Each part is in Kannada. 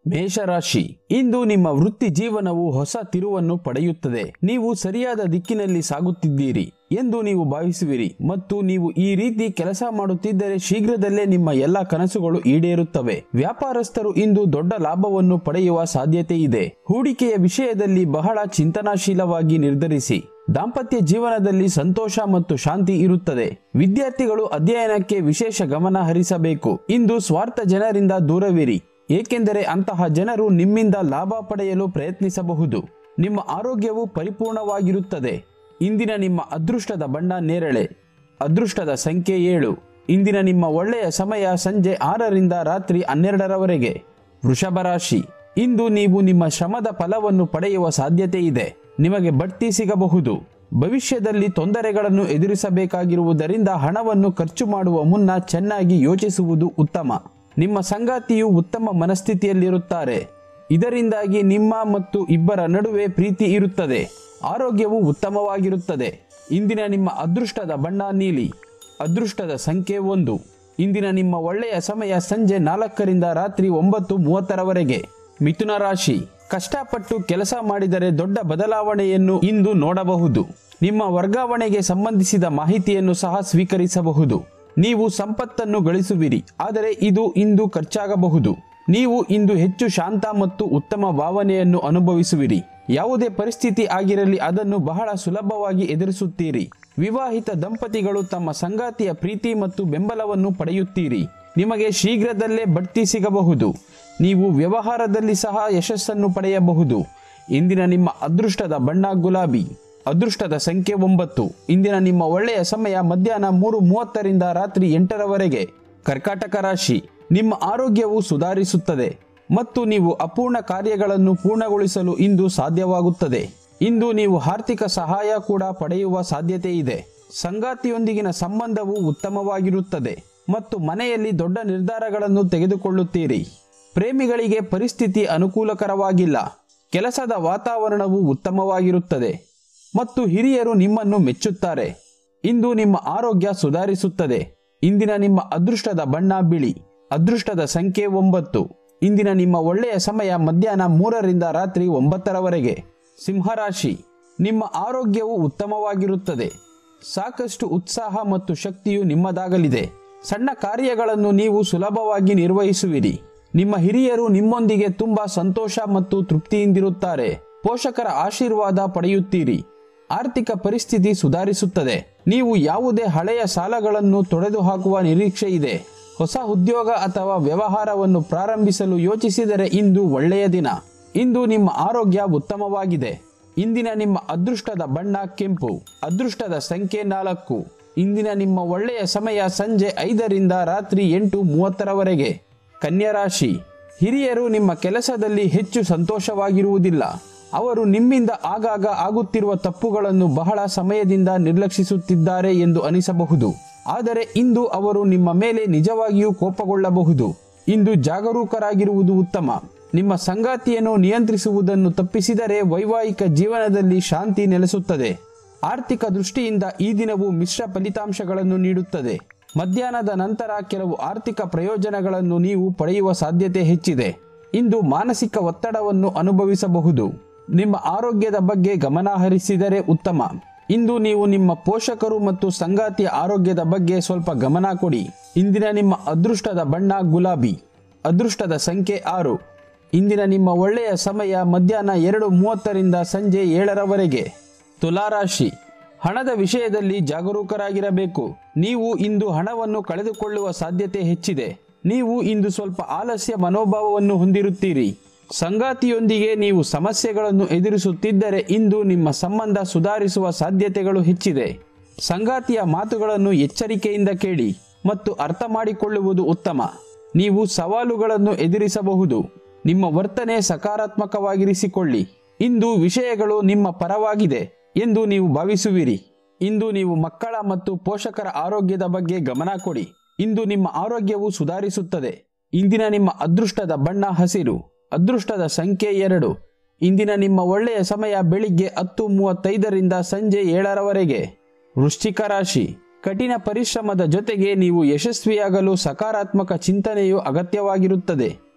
ಮೇಷರಾಶಿ ಇಂದು ನಿಮ್ಮ ವೃತ್ತಿ ಜೀವನವು ಹೊಸ ತಿರುವನ್ನು ಪಡೆಯುತ್ತದೆ ನೀವು ಸರಿಯಾದ ದಿಕ್ಕಿನಲ್ಲಿ ಸಾಗುತ್ತಿದ್ದೀರಿ ಎಂದು ನೀವು ಭಾವಿಸುವಿರಿ ಮತ್ತು ನೀವು ಈ ರೀತಿ ಕೆಲಸ ಮಾಡುತ್ತಿದ್ದರೆ ಶೀಘ್ರದಲ್ಲೇ ನಿಮ್ಮ ಎಲ್ಲ ಕನಸುಗಳು ಈಡೇರುತ್ತವೆ ವ್ಯಾಪಾರಸ್ಥರು ಇಂದು ದೊಡ್ಡ ಲಾಭವನ್ನು ಪಡೆಯುವ ಸಾಧ್ಯತೆ ಇದೆ ಹೂಡಿಕೆಯ ವಿಷಯದಲ್ಲಿ ಬಹಳ ಚಿಂತನಾಶೀಲವಾಗಿ ನಿರ್ಧರಿಸಿ ದಾಂಪತ್ಯ ಜೀವನದಲ್ಲಿ ಸಂತೋಷ ಮತ್ತು ಶಾಂತಿ ಇರುತ್ತದೆ ವಿದ್ಯಾರ್ಥಿಗಳು ಅಧ್ಯಯನಕ್ಕೆ ವಿಶೇಷ ಗಮನ ಹರಿಸಬೇಕು ಇಂದು ಸ್ವಾರ್ಥ ಜನರಿಂದ ದೂರವಿರಿ ಏಕೆಂದರೆ ಅಂತಹ ಜನರು ನಿಮ್ಮಿಂದ ಲಾಭ ಪಡೆಯಲು ಪ್ರಯತ್ನಿಸಬಹುದು ನಿಮ್ಮ ಆರೋಗ್ಯವು ಪರಿಪೂರ್ಣವಾಗಿರುತ್ತದೆ ಇಂದಿನ ನಿಮ್ಮ ಅದೃಷ್ಟದ ಬಣ್ಣ ನೇರಳೆ ಅದೃಷ್ಟದ ಸಂಖ್ಯೆ ಏಳು ಇಂದಿನ ನಿಮ್ಮ ಒಳ್ಳೆಯ ಸಮಯ ಸಂಜೆ ಆರರಿಂದ ರಾತ್ರಿ ಹನ್ನೆರಡರವರೆಗೆ ವೃಷಭ ರಾಶಿ ಇಂದು ನೀವು ನಿಮ್ಮ ಶ್ರಮದ ಫಲವನ್ನು ಪಡೆಯುವ ಸಾಧ್ಯತೆ ಇದೆ ನಿಮಗೆ ಬಡ್ತಿ ಸಿಗಬಹುದು ಭವಿಷ್ಯದಲ್ಲಿ ತೊಂದರೆಗಳನ್ನು ಎದುರಿಸಬೇಕಾಗಿರುವುದರಿಂದ ಹಣವನ್ನು ಖರ್ಚು ಮಾಡುವ ಮುನ್ನ ಚೆನ್ನಾಗಿ ಯೋಚಿಸುವುದು ಉತ್ತಮ ನಿಮ್ಮ ಸಂಗಾತಿಯು ಉತ್ತಮ ಮನಸ್ಥಿತಿಯಲ್ಲಿರುತ್ತಾರೆ ಇದರಿಂದಾಗಿ ನಿಮ್ಮ ಮತ್ತು ಇಬ್ಬರ ನಡುವೆ ಪ್ರೀತಿ ಇರುತ್ತದೆ ಆರೋಗ್ಯವು ಉತ್ತಮವಾಗಿರುತ್ತದೆ ಇಂದಿನ ನಿಮ್ಮ ಅದೃಷ್ಟದ ಬಣ್ಣ ನೀಲಿ ಅದೃಷ್ಟದ ಸಂಖ್ಯೆ ಒಂದು ಇಂದಿನ ನಿಮ್ಮ ಒಳ್ಳೆಯ ಸಮಯ ಸಂಜೆ ನಾಲ್ಕರಿಂದ ರಾತ್ರಿ ಒಂಬತ್ತು ಮೂವತ್ತರವರೆಗೆ ಮಿಥುನ ರಾಶಿ ಕಷ್ಟಪಟ್ಟು ಕೆಲಸ ಮಾಡಿದರೆ ದೊಡ್ಡ ಬದಲಾವಣೆಯನ್ನು ಇಂದು ನೋಡಬಹುದು ನಿಮ್ಮ ವರ್ಗಾವಣೆಗೆ ಸಂಬಂಧಿಸಿದ ಮಾಹಿತಿಯನ್ನು ಸಹ ಸ್ವೀಕರಿಸಬಹುದು ನೀವು ಸಂಪತ್ತನ್ನು ಗಳಿಸುವಿರಿ ಆದರೆ ಇದು ಇಂದು ಖರ್ಚಾಗಬಹುದು ನೀವು ಇಂದು ಹೆಚ್ಚು ಶಾಂತ ಮತ್ತು ಉತ್ತಮ ಭಾವನೆಯನ್ನು ಅನುಭವಿಸುವಿರಿ ಯಾವುದೇ ಪರಿಸ್ಥಿತಿ ಆಗಿರಲಿ ಅದನ್ನು ಬಹಳ ಸುಲಭವಾಗಿ ಎದುರಿಸುತ್ತೀರಿ ವಿವಾಹಿತ ದಂಪತಿಗಳು ತಮ್ಮ ಸಂಗಾತಿಯ ಪ್ರೀತಿ ಮತ್ತು ಬೆಂಬಲವನ್ನು ಪಡೆಯುತ್ತೀರಿ ನಿಮಗೆ ಶೀಘ್ರದಲ್ಲೇ ಬಡ್ತಿ ಸಿಗಬಹುದು ನೀವು ವ್ಯವಹಾರದಲ್ಲಿ ಸಹ ಯಶಸ್ಸನ್ನು ಪಡೆಯಬಹುದು ಇಂದಿನ ನಿಮ್ಮ ಅದೃಷ್ಟದ ಬಣ್ಣ ಗುಲಾಬಿ ಅದೃಷ್ಟದ ಸಂಖ್ಯೆ ಒಂಬತ್ತು ಇಂದಿನ ನಿಮ್ಮ ಒಳ್ಳೆಯ ಸಮಯ ಮಧ್ಯಾಹ್ನ ಮೂರು ಮೂವತ್ತರಿಂದ ರಾತ್ರಿ ಎಂಟರವರೆಗೆ ಕರ್ಕಾಟಕ ರಾಶಿ ನಿಮ್ಮ ಆರೋಗ್ಯವು ಸುಧಾರಿಸುತ್ತದೆ ಮತ್ತು ನೀವು ಅಪೂರ್ಣ ಕಾರ್ಯಗಳನ್ನು ಪೂರ್ಣಗೊಳಿಸಲು ಇಂದು ಸಾಧ್ಯವಾಗುತ್ತದೆ ಇಂದು ನೀವು ಆರ್ಥಿಕ ಸಹಾಯ ಕೂಡ ಪಡೆಯುವ ಸಾಧ್ಯತೆ ಇದೆ ಸಂಗಾತಿಯೊಂದಿಗಿನ ಸಂಬಂಧವು ಉತ್ತಮವಾಗಿರುತ್ತದೆ ಮತ್ತು ಮನೆಯಲ್ಲಿ ದೊಡ್ಡ ನಿರ್ಧಾರಗಳನ್ನು ತೆಗೆದುಕೊಳ್ಳುತ್ತೀರಿ ಪ್ರೇಮಿಗಳಿಗೆ ಪರಿಸ್ಥಿತಿ ಅನುಕೂಲಕರವಾಗಿಲ್ಲ ಕೆಲಸದ ವಾತಾವರಣವು ಉತ್ತಮವಾಗಿರುತ್ತದೆ ಮತ್ತು ಹಿರಿಯರು ನಿಮ್ಮನ್ನು ಮೆಚ್ಚುತ್ತಾರೆ ಇಂದು ನಿಮ್ಮ ಆರೋಗ್ಯ ಸುಧಾರಿಸುತ್ತದೆ ಇಂದಿನ ನಿಮ್ಮ ಅದೃಷ್ಟದ ಬಣ್ಣ ಬಿಳಿ ಅದೃಷ್ಟದ ಸಂಖ್ಯೆ ಒಂಬತ್ತು ಇಂದಿನ ನಿಮ್ಮ ಒಳ್ಳೆಯ ಸಮಯ ಮಧ್ಯಾಹ್ನ ಮೂರರಿಂದ ರಾತ್ರಿ ಒಂಬತ್ತರವರೆಗೆ ಸಿಂಹರಾಶಿ ನಿಮ್ಮ ಆರೋಗ್ಯವು ಉತ್ತಮವಾಗಿರುತ್ತದೆ ಸಾಕಷ್ಟು ಉತ್ಸಾಹ ಮತ್ತು ಶಕ್ತಿಯು ನಿಮ್ಮದಾಗಲಿದೆ ಸಣ್ಣ ಕಾರ್ಯಗಳನ್ನು ನೀವು ಸುಲಭವಾಗಿ ನಿರ್ವಹಿಸುವಿರಿ ನಿಮ್ಮ ಹಿರಿಯರು ನಿಮ್ಮೊಂದಿಗೆ ತುಂಬಾ ಸಂತೋಷ ಮತ್ತು ತೃಪ್ತಿಯಿಂದಿರುತ್ತಾರೆ ಪೋಷಕರ ಆಶೀರ್ವಾದ ಪಡೆಯುತ್ತೀರಿ ಆರ್ಥಿಕ ಪರಿಸ್ಥಿತಿ ಸುಧಾರಿಸುತ್ತದೆ ನೀವು ಯಾವುದೇ ಹಳೆಯ ಸಾಲಗಳನ್ನು ತೊಡೆದು ಹಾಕುವ ನಿರೀಕ್ಷೆ ಇದೆ ಹೊಸ ಉದ್ಯೋಗ ಅಥವಾ ವ್ಯವಹಾರವನ್ನು ಪ್ರಾರಂಭಿಸಲು ಯೋಚಿಸಿದರೆ ಇಂದು ಒಳ್ಳೆಯ ದಿನ ಇಂದು ನಿಮ್ಮ ಆರೋಗ್ಯ ಉತ್ತಮವಾಗಿದೆ ಇಂದಿನ ನಿಮ್ಮ ಅದೃಷ್ಟದ ಬಣ್ಣ ಕೆಂಪು ಅದೃಷ್ಟದ ಸಂಖ್ಯೆ ನಾಲ್ಕು ಇಂದಿನ ನಿಮ್ಮ ಒಳ್ಳೆಯ ಸಮಯ ಸಂಜೆ ಐದರಿಂದ ರಾತ್ರಿ ಎಂಟು ಮೂವತ್ತರವರೆಗೆ ಕನ್ಯರಾಶಿ ಹಿರಿಯರು ನಿಮ್ಮ ಕೆಲಸದಲ್ಲಿ ಹೆಚ್ಚು ಸಂತೋಷವಾಗಿರುವುದಿಲ್ಲ ಅವರು ನಿಮ್ಮಿಂದ ಆಗಾಗ ಆಗುತ್ತಿರುವ ತಪ್ಪುಗಳನ್ನು ಬಹಳ ಸಮಯದಿಂದ ನಿರ್ಲಕ್ಷಿಸುತ್ತಿದ್ದಾರೆ ಎಂದು ಅನಿಸಬಹುದು ಆದರೆ ಇಂದು ಅವರು ನಿಮ್ಮ ಮೇಲೆ ನಿಜವಾಗಿಯೂ ಕೋಪಗೊಳ್ಳಬಹುದು ಇಂದು ಜಾಗರೂಕರಾಗಿರುವುದು ಉತ್ತಮ ನಿಮ್ಮ ಸಂಗಾತಿಯನ್ನು ನಿಯಂತ್ರಿಸುವುದನ್ನು ತಪ್ಪಿಸಿದರೆ ವೈವಾಹಿಕ ಜೀವನದಲ್ಲಿ ಶಾಂತಿ ನೆಲೆಸುತ್ತದೆ ಆರ್ಥಿಕ ದೃಷ್ಟಿಯಿಂದ ಈ ದಿನವು ಮಿಶ್ರ ಫಲಿತಾಂಶಗಳನ್ನು ನೀಡುತ್ತದೆ ಮಧ್ಯಾಹ್ನದ ನಂತರ ಕೆಲವು ಆರ್ಥಿಕ ಪ್ರಯೋಜನಗಳನ್ನು ನೀವು ಪಡೆಯುವ ಸಾಧ್ಯತೆ ಹೆಚ್ಚಿದೆ ಇಂದು ಮಾನಸಿಕ ಒತ್ತಡವನ್ನು ಅನುಭವಿಸಬಹುದು ನಿಮ್ಮ ಆರೋಗ್ಯದ ಬಗ್ಗೆ ಗಮನ ಹರಿಸಿದರೆ ಉತ್ತಮ ಇಂದು ನೀವು ನಿಮ್ಮ ಪೋಷಕರು ಮತ್ತು ಸಂಗಾತಿಯ ಆರೋಗ್ಯದ ಬಗ್ಗೆ ಸ್ವಲ್ಪ ಗಮನ ಕೊಡಿ ಇಂದಿನ ನಿಮ್ಮ ಅದೃಷ್ಟದ ಬಣ್ಣ ಗುಲಾಬಿ ಅದೃಷ್ಟದ ಸಂಖ್ಯೆ ಆರು ಇಂದಿನ ನಿಮ್ಮ ಒಳ್ಳೆಯ ಸಮಯ ಮಧ್ಯಾಹ್ನ ಎರಡು ಮೂವತ್ತರಿಂದ ಸಂಜೆ ಏಳರವರೆಗೆ ತುಲಾರಾಶಿ ಹಣದ ವಿಷಯದಲ್ಲಿ ಜಾಗರೂಕರಾಗಿರಬೇಕು ನೀವು ಇಂದು ಹಣವನ್ನು ಕಳೆದುಕೊಳ್ಳುವ ಸಾಧ್ಯತೆ ಹೆಚ್ಚಿದೆ ನೀವು ಇಂದು ಸ್ವಲ್ಪ ಆಲಸ್ಯ ಮನೋಭಾವವನ್ನು ಹೊಂದಿರುತ್ತೀರಿ ಸಂಗಾತಿಯೊಂದಿಗೆ ನೀವು ಸಮಸ್ಯೆಗಳನ್ನು ಎದುರಿಸುತ್ತಿದ್ದರೆ ಇಂದು ನಿಮ್ಮ ಸಂಬಂಧ ಸುಧಾರಿಸುವ ಸಾಧ್ಯತೆಗಳು ಹೆಚ್ಚಿದೆ ಸಂಗಾತಿಯ ಮಾತುಗಳನ್ನು ಎಚ್ಚರಿಕೆಯಿಂದ ಕೇಳಿ ಮತ್ತು ಅರ್ಥ ಮಾಡಿಕೊಳ್ಳುವುದು ಉತ್ತಮ ನೀವು ಸವಾಲುಗಳನ್ನು ಎದುರಿಸಬಹುದು ನಿಮ್ಮ ವರ್ತನೆ ಸಕಾರಾತ್ಮಕವಾಗಿರಿಸಿಕೊಳ್ಳಿ ಇಂದು ವಿಷಯಗಳು ನಿಮ್ಮ ಪರವಾಗಿದೆ ಎಂದು ನೀವು ಭಾವಿಸುವಿರಿ ಇಂದು ನೀವು ಮಕ್ಕಳ ಮತ್ತು ಪೋಷಕರ ಆರೋಗ್ಯದ ಬಗ್ಗೆ ಗಮನ ಕೊಡಿ ಇಂದು ನಿಮ್ಮ ಆರೋಗ್ಯವು ಸುಧಾರಿಸುತ್ತದೆ ಇಂದಿನ ನಿಮ್ಮ ಅದೃಷ್ಟದ ಬಣ್ಣ ಹಸಿರು ಅದೃಷ್ಟದ ಸಂಖ್ಯೆ ಎರಡು ಇಂದಿನ ನಿಮ್ಮ ಒಳ್ಳೆಯ ಸಮಯ ಬೆಳಿಗ್ಗೆ ಹತ್ತು ಮೂವತ್ತೈದರಿಂದ ಸಂಜೆ ಏಳರವರೆಗೆ ವೃಶ್ಚಿಕ ರಾಶಿ ಕಠಿಣ ಪರಿಶ್ರಮದ ಜೊತೆಗೆ ನೀವು ಯಶಸ್ವಿಯಾಗಲು ಸಕಾರಾತ್ಮಕ ಚಿಂತನೆಯು ಅಗತ್ಯವಾಗಿರುತ್ತದೆ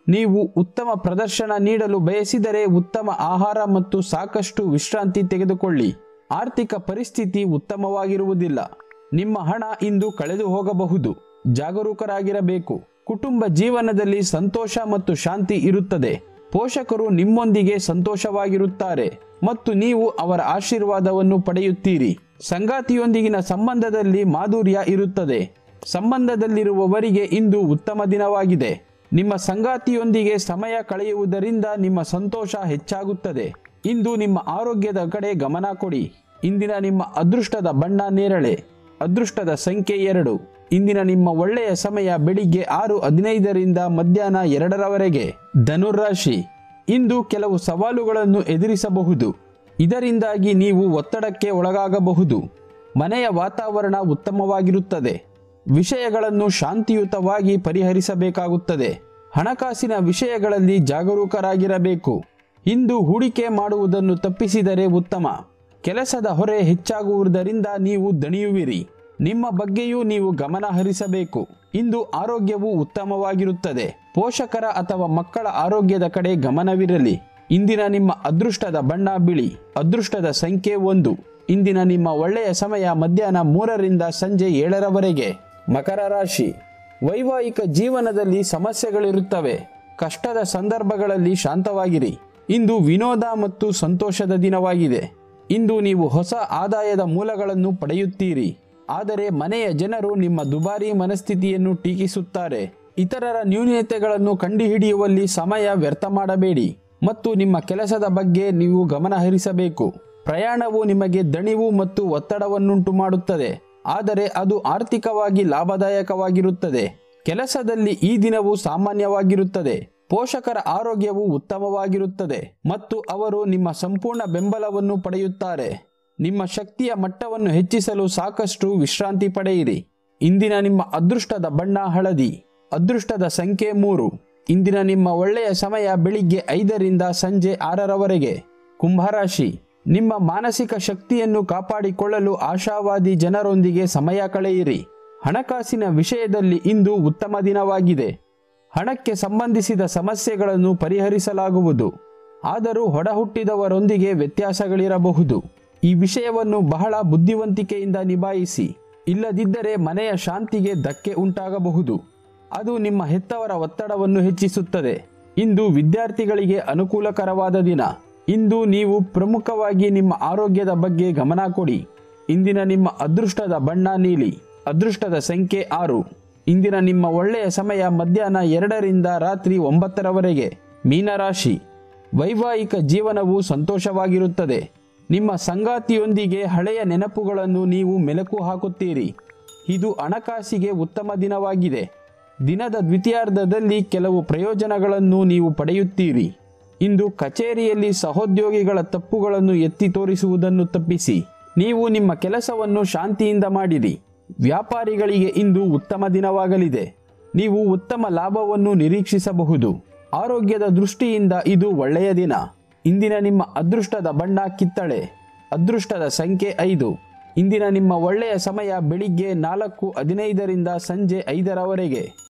ನೀವು ಉತ್ತಮ ಪ್ರದರ್ಶನ ನೀಡಲು ಬಯಸಿದರೆ ಉತ್ತಮ ಆಹಾರ ಮತ್ತು ಸಾಕಷ್ಟು ವಿಶ್ರಾಂತಿ ತೆಗೆದುಕೊಳ್ಳಿ ಆರ್ಥಿಕ ಪರಿಸ್ಥಿತಿ ಉತ್ತಮವಾಗಿರುವುದಿಲ್ಲ ನಿಮ್ಮ ಹಣ ಇಂದು ಕಳೆದು ಹೋಗಬಹುದು ಜಾಗರೂಕರಾಗಿರಬೇಕು ಕುಟುಂಬ ಜೀವನದಲ್ಲಿ ಸಂತೋಷ ಮತ್ತು ಶಾಂತಿ ಇರುತ್ತದೆ ಪೋಷಕರು ನಿಮ್ಮೊಂದಿಗೆ ಸಂತೋಷವಾಗಿರುತ್ತಾರೆ ಮತ್ತು ನೀವು ಅವರ ಆಶೀರ್ವಾದವನ್ನು ಪಡೆಯುತ್ತೀರಿ ಸಂಗಾತಿಯೊಂದಿಗಿನ ಸಂಬಂಧದಲ್ಲಿ ಮಾಧುರ್ಯ ಇರುತ್ತದೆ ಸಂಬಂಧದಲ್ಲಿರುವವರಿಗೆ ಇಂದು ಉತ್ತಮ ದಿನವಾಗಿದೆ ನಿಮ್ಮ ಸಂಗಾತಿಯೊಂದಿಗೆ ಸಮಯ ಕಳೆಯುವುದರಿಂದ ನಿಮ್ಮ ಸಂತೋಷ ಹೆಚ್ಚಾಗುತ್ತದೆ ಇಂದು ನಿಮ್ಮ ಆರೋಗ್ಯದ ಕಡೆ ಗಮನ ಕೊಡಿ ಇಂದಿನ ನಿಮ್ಮ ಅದೃಷ್ಟದ ಬಣ್ಣ ನೇರಳೆ ಅದೃಷ್ಟದ ಸಂಖ್ಯೆ ಎರಡು ಇಂದಿನ ನಿಮ್ಮ ಒಳ್ಳೆಯ ಸಮಯ ಬೆಳಿಗ್ಗೆ ಆರು ಹದಿನೈದರಿಂದ ಮಧ್ಯಾಹ್ನ ಎರಡರವರೆಗೆ ಧನುರಾಶಿ ಇಂದು ಕೆಲವು ಸವಾಲುಗಳನ್ನು ಎದುರಿಸಬಹುದು ಇದರಿಂದಾಗಿ ನೀವು ಒತ್ತಡಕ್ಕೆ ಒಳಗಾಗಬಹುದು ಮನೆಯ ವಾತಾವರಣ ಉತ್ತಮವಾಗಿರುತ್ತದೆ ವಿಷಯಗಳನ್ನು ಶಾಂತಿಯುತವಾಗಿ ಪರಿಹರಿಸಬೇಕಾಗುತ್ತದೆ ಹಣಕಾಸಿನ ವಿಷಯಗಳಲ್ಲಿ ಜಾಗರೂಕರಾಗಿರಬೇಕು ಇಂದು ಹೂಡಿಕೆ ಮಾಡುವುದನ್ನು ತಪ್ಪಿಸಿದರೆ ಉತ್ತಮ ಕೆಲಸದ ಹೊರೆ ಹೆಚ್ಚಾಗುವುದರಿಂದ ನೀವು ದಣಿಯುವಿರಿ ನಿಮ್ಮ ಬಗ್ಗೆಯೂ ನೀವು ಗಮನ ಹರಿಸಬೇಕು ಇಂದು ಆರೋಗ್ಯವು ಉತ್ತಮವಾಗಿರುತ್ತದೆ ಪೋಷಕರ ಅಥವಾ ಮಕ್ಕಳ ಆರೋಗ್ಯದ ಕಡೆ ಗಮನವಿರಲಿ ಇಂದಿನ ನಿಮ್ಮ ಅದೃಷ್ಟದ ಬಣ್ಣ ಬಿಳಿ ಅದೃಷ್ಟದ ಸಂಖ್ಯೆ ಒಂದು ಇಂದಿನ ನಿಮ್ಮ ಒಳ್ಳೆಯ ಸಮಯ ಮಧ್ಯಾಹ್ನ ಮೂರರಿಂದ ಸಂಜೆ ಏಳರವರೆಗೆ ಮಕರ ರಾಶಿ ವೈವಾಹಿಕ ಜೀವನದಲ್ಲಿ ಸಮಸ್ಯೆಗಳಿರುತ್ತವೆ ಕಷ್ಟದ ಸಂದರ್ಭಗಳಲ್ಲಿ ಶಾಂತವಾಗಿರಿ ಇಂದು ವಿನೋದ ಮತ್ತು ಸಂತೋಷದ ದಿನವಾಗಿದೆ ಇಂದು ನೀವು ಹೊಸ ಆದಾಯದ ಮೂಲಗಳನ್ನು ಪಡೆಯುತ್ತೀರಿ ಆದರೆ ಮನೆಯ ಜನರು ನಿಮ್ಮ ದುಬಾರಿ ಮನಸ್ಥಿತಿಯನ್ನು ಟೀಕಿಸುತ್ತಾರೆ ಇತರರ ನ್ಯೂನತೆಗಳನ್ನು ಕಂಡುಹಿಡಿಯುವಲ್ಲಿ ಸಮಯ ವ್ಯರ್ಥ ಮಾಡಬೇಡಿ ಮತ್ತು ನಿಮ್ಮ ಕೆಲಸದ ಬಗ್ಗೆ ನೀವು ಗಮನ ಹರಿಸಬೇಕು ಪ್ರಯಾಣವು ನಿಮಗೆ ದಣಿವು ಮತ್ತು ಒತ್ತಡವನ್ನುಂಟು ಮಾಡುತ್ತದೆ ಆದರೆ ಅದು ಆರ್ಥಿಕವಾಗಿ ಲಾಭದಾಯಕವಾಗಿರುತ್ತದೆ ಕೆಲಸದಲ್ಲಿ ಈ ದಿನವು ಸಾಮಾನ್ಯವಾಗಿರುತ್ತದೆ ಪೋಷಕರ ಆರೋಗ್ಯವು ಉತ್ತಮವಾಗಿರುತ್ತದೆ ಮತ್ತು ಅವರು ನಿಮ್ಮ ಸಂಪೂರ್ಣ ಬೆಂಬಲವನ್ನು ಪಡೆಯುತ್ತಾರೆ ನಿಮ್ಮ ಶಕ್ತಿಯ ಮಟ್ಟವನ್ನು ಹೆಚ್ಚಿಸಲು ಸಾಕಷ್ಟು ವಿಶ್ರಾಂತಿ ಪಡೆಯಿರಿ ಇಂದಿನ ನಿಮ್ಮ ಅದೃಷ್ಟದ ಬಣ್ಣ ಹಳದಿ ಅದೃಷ್ಟದ ಸಂಖ್ಯೆ ಮೂರು ಇಂದಿನ ನಿಮ್ಮ ಒಳ್ಳೆಯ ಸಮಯ ಬೆಳಿಗ್ಗೆ ಐದರಿಂದ ಸಂಜೆ ಆರರವರೆಗೆ ಕುಂಭರಾಶಿ ನಿಮ್ಮ ಮಾನಸಿಕ ಶಕ್ತಿಯನ್ನು ಕಾಪಾಡಿಕೊಳ್ಳಲು ಆಶಾವಾದಿ ಜನರೊಂದಿಗೆ ಸಮಯ ಕಳೆಯಿರಿ ಹಣಕಾಸಿನ ವಿಷಯದಲ್ಲಿ ಇಂದು ಉತ್ತಮ ದಿನವಾಗಿದೆ ಹಣಕ್ಕೆ ಸಂಬಂಧಿಸಿದ ಸಮಸ್ಯೆಗಳನ್ನು ಪರಿಹರಿಸಲಾಗುವುದು ಆದರೂ ಹೊಡಹುಟ್ಟಿದವರೊಂದಿಗೆ ವ್ಯತ್ಯಾಸಗಳಿರಬಹುದು ಈ ವಿಷಯವನ್ನು ಬಹಳ ಬುದ್ಧಿವಂತಿಕೆಯಿಂದ ನಿಭಾಯಿಸಿ ಇಲ್ಲದಿದ್ದರೆ ಮನೆಯ ಶಾಂತಿಗೆ ಧಕ್ಕೆ ಉಂಟಾಗಬಹುದು ಅದು ನಿಮ್ಮ ಹೆತ್ತವರ ಒತ್ತಡವನ್ನು ಹೆಚ್ಚಿಸುತ್ತದೆ ಇಂದು ವಿದ್ಯಾರ್ಥಿಗಳಿಗೆ ಅನುಕೂಲಕರವಾದ ದಿನ ಇಂದು ನೀವು ಪ್ರಮುಖವಾಗಿ ನಿಮ್ಮ ಆರೋಗ್ಯದ ಬಗ್ಗೆ ಗಮನ ಕೊಡಿ ಇಂದಿನ ನಿಮ್ಮ ಅದೃಷ್ಟದ ಬಣ್ಣ ನೀಲಿ ಅದೃಷ್ಟದ ಸಂಖ್ಯೆ ಆರು ಇಂದಿನ ನಿಮ್ಮ ಒಳ್ಳೆಯ ಸಮಯ ಮಧ್ಯಾಹ್ನ ಎರಡರಿಂದ ರಾತ್ರಿ ಒಂಬತ್ತರವರೆಗೆ ಮೀನರಾಶಿ ವೈವಾಹಿಕ ಜೀವನವು ಸಂತೋಷವಾಗಿರುತ್ತದೆ ನಿಮ್ಮ ಸಂಗಾತಿಯೊಂದಿಗೆ ಹಳೆಯ ನೆನಪುಗಳನ್ನು ನೀವು ಮೆಲುಕು ಹಾಕುತ್ತೀರಿ ಇದು ಹಣಕಾಸಿಗೆ ಉತ್ತಮ ದಿನವಾಗಿದೆ ದಿನದ ದ್ವಿತೀಯಾರ್ಧದಲ್ಲಿ ಕೆಲವು ಪ್ರಯೋಜನಗಳನ್ನು ನೀವು ಪಡೆಯುತ್ತೀರಿ ಇಂದು ಕಚೇರಿಯಲ್ಲಿ ಸಹೋದ್ಯೋಗಿಗಳ ತಪ್ಪುಗಳನ್ನು ಎತ್ತಿ ತೋರಿಸುವುದನ್ನು ತಪ್ಪಿಸಿ ನೀವು ನಿಮ್ಮ ಕೆಲಸವನ್ನು ಶಾಂತಿಯಿಂದ ಮಾಡಿರಿ ವ್ಯಾಪಾರಿಗಳಿಗೆ ಇಂದು ಉತ್ತಮ ದಿನವಾಗಲಿದೆ ನೀವು ಉತ್ತಮ ಲಾಭವನ್ನು ನಿರೀಕ್ಷಿಸಬಹುದು ಆರೋಗ್ಯದ ದೃಷ್ಟಿಯಿಂದ ಇದು ಒಳ್ಳೆಯ ದಿನ ಇಂದಿನ ನಿಮ್ಮ ಅದೃಷ್ಟದ ಬಣ್ಣ ಕಿತ್ತಳೆ ಅದೃಷ್ಟದ ಸಂಖ್ಯೆ ಐದು ಇಂದಿನ ನಿಮ್ಮ ಒಳ್ಳೆಯ ಸಮಯ ಬೆಳಿಗ್ಗೆ ನಾಲ್ಕು ಹದಿನೈದರಿಂದ ಸಂಜೆ ಐದರವರೆಗೆ